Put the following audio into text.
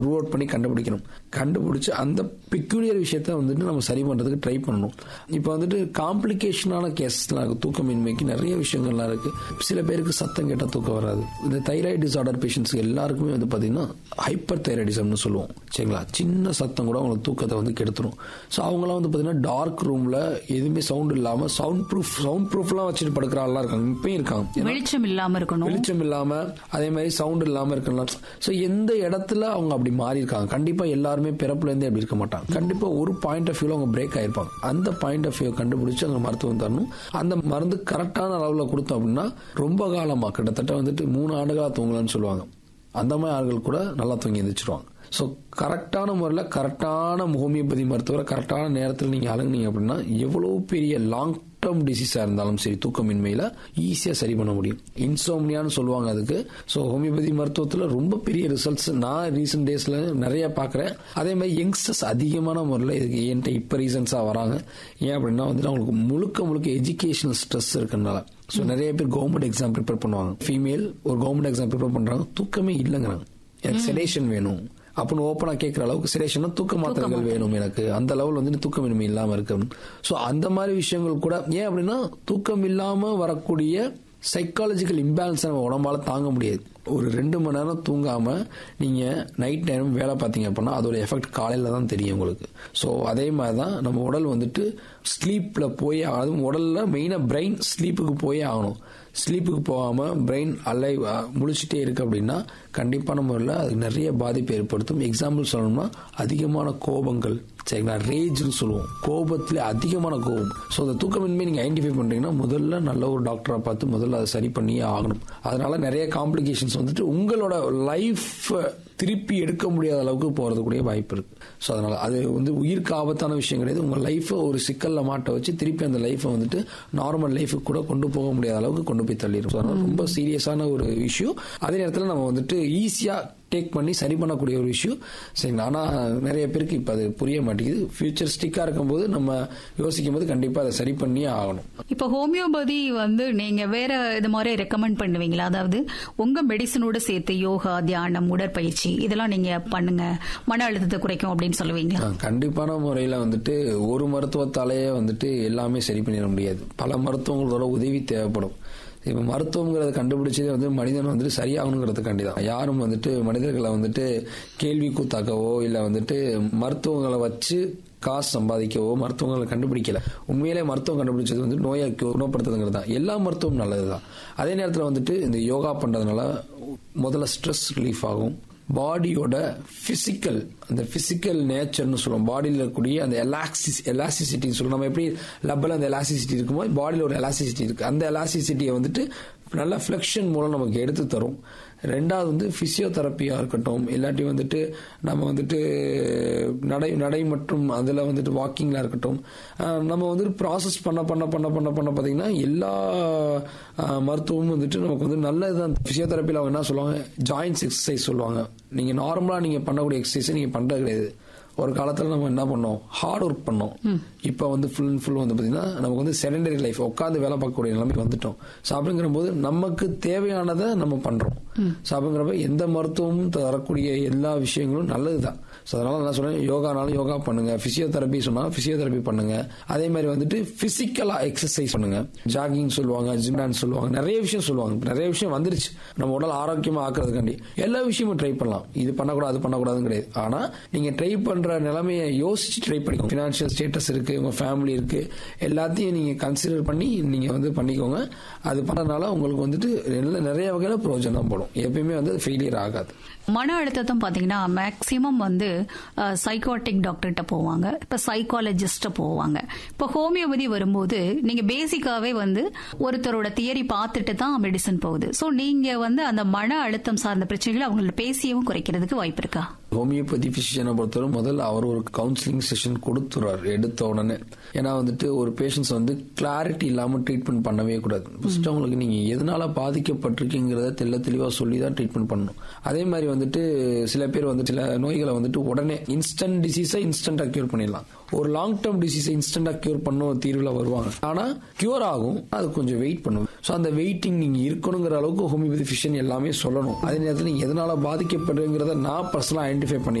rule out பண்ணி கண்டுபிடிக்கணும் கண்டுபிடிச்சு அந்த பிக்யூலியர் விஷயத்த வந்துட்டு நம்ம சரி பண்றதுக்கு ட்ரை பண்ணணும் இப்போ வந்துட்டு காம்ப்ளிகேஷனான கேஸ்லாம் இருக்கு தூக்கமின்மைக்கு நிறைய விஷயங்கள்லாம் இருக்கு சில பேருக்கு சத்தம் கேட்டால் தூக்கம் வராது இந்த தைராய்டு டிசார்டர் பேஷண்ட்ஸ் எல்லாருக்குமே வந்து பார்த்தீங்கன்னா ஹைப்பர் தைராய்டிசம்னு சொல்லுவோம் சரிங்களா சின்ன சத்தம் கூட அவங்களுக்கு தூக்கத்தை வந்து கெடுத்துரும் ஸோ அவங்களாம் வந்து பார்த்தீங்கன்னா டார்க் ரூம்ல எதுவுமே சவுண்ட் இல்லாமல் சவுண்ட் ப்ரூஃப் சவுண்ட் ப்ரூஃப்லாம் வச்சுட்டு படுக்கிற ஆள்லாம் இருக்காங்க இப்பயும் இருக்காங்க ஏன்னா வெளிச்சம் இல்லாம இருக்கணும் வெளிச்சம் இல்லாம அதே மாதிரி சவுண்ட் இல்லாம இருக்கலாம் சோ எந்த இடத்துல அவங்க அப்படி மாறி இருக்காங்க கண்டிப்பா எல்லாருமே பிறப்புல இருந்தே அப்படி இருக்க மாட்டாங்க கண்டிப்பா ஒரு பாயிண்ட் ஆஃப் வியூல அவங்க பிரேக் ஆயிருப்பாங்க அந்த பாயிண்ட் ஆஃப் வியூ கண்டுபிடிச்சு அவங்க மருத்துவம் தரணும் அந்த மருந்து கரெக்டான அளவுல கொடுத்தோம் அப்படின்னா ரொம்ப காலமா கிட்டத்தட்ட வந்துட்டு மூணு ஆண்டு காலம் தூங்கலன்னு சொல்லுவாங்க அந்த மாதிரி ஆள்கள் கூட நல்லா தூங்கி எந்திரிச்சிருவாங்க ஸோ கரெக்டான முறையில் கரெக்டான ஹோமியோபதி மருத்துவரை கரெக்டான நேரத்தில் நீங்கள் அணுகுனீங்க அப்படின்னா எவ்வளோ பெரிய லாங் டேர்ம் டிசீஸாக இருந்தாலும் சரி தூக்கமின்மையில் ஈஸியாக சரி பண்ண முடியும் இன்சோம்னியான்னு சொல்லுவாங்க அதுக்கு ஸோ ஹோமியோபதி மருத்துவத்தில் ரொம்ப பெரிய ரிசல்ட்ஸ் நான் ரீசெண்ட் டேஸில் நிறைய பார்க்குறேன் அதே மாதிரி யங்ஸ்டர்ஸ் அதிகமான முறையில் இதுக்கு என்கிட்ட இப்போ ரீசன்ஸாக வராங்க ஏன் அப்படின்னா வந்துட்டு அவங்களுக்கு முழுக்க முழுக்க எஜுகேஷனல் ஸ்ட்ரெஸ் இருக்கிறதுனால ஸோ நிறைய பேர் கவர்மெண்ட் எக்ஸாம் ப்ரிப்பேர் பண்ணுவாங்க ஃபீமேல் ஒரு கவர்மெண்ட் எக்ஸாம் ப்ரிப்பேர் பண்ணுறாங்க தூக்கமே இல்லைங்கிறாங்க எனக்கு செடேஷன் வேணும் அப்படின்னு ஓப்பனா கேட்கிற அளவுக்கு சிரேஷனா தூக்க மாத்திரைகள் வேணும் எனக்கு அந்த லெவல் வந்து தூக்கமின்மை இல்லாம இருக்கு சோ அந்த மாதிரி விஷயங்கள் கூட ஏன் அப்படின்னா தூக்கம் இல்லாம வரக்கூடிய சைக்காலஜிக்கல் இம்பேலன்ஸ் நம்ம உடம்பால தாங்க முடியாது ஒரு ரெண்டு மணி நேரம் தூங்காம நீங்க நைட் டைம் வேலை பார்த்தீங்க அப்படின்னா அதோட எஃபெக்ட் காலையில தான் தெரியும் உங்களுக்கு ஸோ அதே மாதிரி தான் நம்ம உடல் வந்துட்டு ஸ்லீப்ல போய் அதுவும் உடல்ல மெயினா பிரெயின் ஸ்லீப்புக்கு போயே ஆகணும் ஸ்லீப்புக்கு போகாம பிரெயின் அலை முழிச்சிட்டே இருக்கு அப்படின்னா கண்டிப்பான முறையில் அது நிறைய பாதிப்பு ஏற்படுத்தும் எக்ஸாம்பிள் சொல்லணும்னா அதிகமான கோபங்கள் சரிங்களா ரேஜ்னு சொல்லுவோம் கோபத்துல அதிகமான கோபம் ஸோ அந்த தூக்கமின்மை நீங்க ஐடென்டிஃபை பண்றீங்கன்னா முதல்ல நல்ல ஒரு டாக்டரை பார்த்து முதல்ல அதை சரி பண்ணியே ஆகணும் அதனால நிறைய காம்ப்ளிகேஷன்ஸ் வந்துட்டு உங்களோட லைஃப் திருப்பி எடுக்க முடியாத அளவுக்கு போறதுக்குரிய வாய்ப்பு இருக்கு ஸோ அதனால அது வந்து உயிருக்கு ஆபத்தான விஷயம் கிடையாது உங்க லைஃபை ஒரு சிக்கல்ல மாட்ட வச்சு திருப்பி அந்த லைஃபை வந்துட்டு நார்மல் லைஃபுக்கு கூட கொண்டு போக முடியாத அளவுக்கு கொண்டு போய் தள்ளிடும் So, அதனால ரொம்ப சீரியஸான ஒரு இஷ்யூ அதே நேரத்தில் நம்ம வந்துட்டு ஈஸியா டேக் பண்ணி சரி பண்ணக்கூடிய ஒரு இஷ்யூ சரிங்களா ஆனால் நிறைய பேருக்கு இப்போ அது புரிய மாட்டேங்குது ஃபியூச்சரிஸ்டிக்காக இருக்கும்போது நம்ம யோசிக்கும் போது கண்டிப்பாக அதை சரி பண்ணியே ஆகணும் இப்ப ஹோமியோபதி வந்து நீங்க வேற இது மாதிரி ரெக்கமெண்ட் பண்ணுவீங்களா அதாவது உங்க மெடிசனோட சேர்த்து யோகா தியானம் உடற்பயிற்சி இதெல்லாம் நீங்க பண்ணுங்க மன அழுத்தத்தை குறைக்கும் அப்படின்னு சொல்லுவீங்களா ஆ, கண்டிப்பான முறையில் வந்துட்டு ஒரு மருத்துவத்தாலேயே வந்துட்டு எல்லாமே சரி பண்ணிட முடியாது பல மருத்துவங்களோட உதவி தேவைப்படும் இப்போ மருத்துவங்கிறத கண்டுபிடிச்சதே வந்து மனிதன் வந்துட்டு சரியாகணுங்கிறதுக்காண்டி தான் யாரும் வந்துட்டு மனிதர்களை வந்துட்டு கேள்வி கூத்தாக்கவோ இல்லை வந்துட்டு மருத்துவங்களை வச்சு காசு சம்பாதிக்கவோ மருத்துவங்களை கண்டுபிடிக்கல உண்மையிலே மருத்துவம் கண்டுபிடிச்சது வந்து நோயை குணப்படுத்துறதுங்கிறது தான் எல்லா மருத்துவம் நல்லது தான் அதே நேரத்தில் வந்துட்டு இந்த யோகா பண்றதுனால முதல்ல ஸ்ட்ரெஸ் ரிலீஃப் ஆகும் பாடியோட பிசிக்கல் அந்த பிசிக்கல் நேச்சர்னு சொல்லுவோம் பாடியில் இருக்கக்கூடிய அந்த எலாக்சிஸ் எலாசிசிட்டின்னு சொல்லுவோம் நம்ம எப்படி லப்பில் அந்த எலாசிசிட்டி இருக்குமோ பாடியில் ஒரு எலாசிசிட்டி இருக்கு அந்த எலாசிசிட்டியை வந்துட்டு நல்ல ஃபிளெக்ஷன் மூலம் நமக்கு எடுத்து தரும் ரெண்டாவது வந்து பிசியோதெரப்பியா இருக்கட்டும் இல்லாட்டி வந்துட்டு நம்ம வந்துட்டு நடை நடை மற்றும் அதில் வந்துட்டு வாக்கிங்ல இருக்கட்டும் அஹ் நம்ம வந்துட்டு ப்ராசஸ் பண்ண பண்ண பண்ண பண்ண பண்ண பார்த்தீங்கன்னா எல்லா அஹ், மருத்துவமும் வந்துட்டு நமக்கு வந்து நல்லதுதான் பிசியோதெரப்பியில் அவங்க என்ன சொல்லுவாங்க ஜாயின்ஸ் எக்ஸசைஸ் சொல்லுவாங்க நீங்க நார்மலா நீங்க பண்ணக்கூடிய எக்ஸசைஸ் நீங்க பண்றது கிடையாது ஒரு காலத்துல நம்ம என்ன பண்ணோம் ஹார்ட் ஒர்க் பண்ணோம் இப்ப வந்து ஃபுல் அண்ட் ஃபுல் வந்து பாத்தீங்கன்னா நமக்கு வந்து செகண்டரி லைஃப் உட்காந்து வேலை பார்க்கக்கூடிய நிலைமைக்கு வந்துட்டோம் ஸோ அப்படிங்கிற போது நமக்கு தேவையானதை நம்ம பண்றோம் ஸோ அப்படிங்கிறப்ப எந்த மருத்துவமும் தரக்கூடிய எல்லா விஷயங்களும் நல்லதுதான் ஸோ அதனால நான் சொல்றேன் யோகானாலும் யோகா பண்ணுங்க பிசியோதெரப்பி சொன்னா பிசியோதெரப்பி பண்ணுங்க அதே மாதிரி வந்துட்டு பிசிக்கலா எக்ஸசைஸ் பண்ணுங்க ஜாகிங் சொல்லுவாங்க ஜிம் டான்ஸ் சொல்லுவாங்க நிறைய விஷயம் சொல்லுவாங்க நிறைய விஷயம் வந்துருச்சு நம்ம உடல் ஆரோக்கியமா ஆக்குறதுக்காண்டி எல்லா விஷயமும் ட்ரை பண்ணலாம் இது பண்ணக்கூடாது அது பண்ணக்கூடாதுன்னு கிடையாது ஆனா நீங்க ட்ரை பண்ற நிலைமையை யோசிச்சு ட்ரை பண்ணிக்கோங்க பினான்சியல் ஸ்டேட்டஸ் இருக்கு உங்க ஃபேமிலி இருக்கு எல்லாத்தையும் நீங்க கன்சிடர் பண்ணி நீங்க வந்து பண்ணிக்கோங்க அது பண்ணனால உங்களுக்கு வந்துட்டு நல்ல- நிறைய வகையில பிரயோஜனம் படும் எப்பயுமே வந்து ஃபெயிலியர் ஆகாது மன அழுத்தம் பாத்தீங்கன்னா மேக்சிமம் வந்து சைக்காட்டிக் டாக்டர்கிட்ட போவாங்க இப்ப சைக்காலஜிஸ்ட போவாங்க இப்ப ஹோமியோபதி வரும்போது நீங்க பேசிக்காவே வந்து ஒருத்தரோட தியரி பார்த்துட்டு தான் மெடிசன் போகுது சோ நீங்க வந்து அந்த மன அழுத்தம் சார்ந்த பிரச்சனைகளை அவங்கள பேசியவும் குறைக்கிறதுக்கு வாய்ப்பு இருக்கா ஹோமியோபதி பிசிஷியனை பொறுத்தவரை முதல்ல அவர் ஒரு கவுன்சிலிங் செஷன் கொடுத்துறாரு எடுத்த உடனே ஏன்னா வந்துட்டு ஒரு பேஷண்ட்ஸ் வந்து கிளாரிட்டி இல்லாம ட்ரீட்மெண்ட் பண்ணவே கூடாது ஃபர்ஸ்ட் அவங்களுக்கு நீங்க எதனால பாதிக்கப்பட்டிருக்கீங்கிறத தெள்ள தெளிவா சொல்லி தான் ட்ரீட்மெண்ட் பண்ணணும் அதே மாதிரி வந்துட்டு வந்துட்டு சில பேர் வந்து சில நோய்களை வந்துட்டு உடனே இன்ஸ்டன்ட் டிசீஸை இன்ஸ்டன்டா கியூர் பண்ணிடலாம் ஒரு லாங் டேர்ம் டிசீஸை இன்ஸ்டன்டா கியூர் பண்ண ஒரு தீர்வில் வருவாங்க ஆனா கியூர் ஆகும் அது கொஞ்சம் வெயிட் பண்ணும் ஸோ அந்த வெயிட்டிங் நீங்க இருக்கணுங்கிற அளவுக்கு ஹோமியோபதி ஃபிஷன் எல்லாமே சொல்லணும் அதே நேரத்தில் நீங்க எதனால பாதிக்கப்படுங்கிறத நான் பர்சனலாக ஐடென்டிஃபை பண்ணி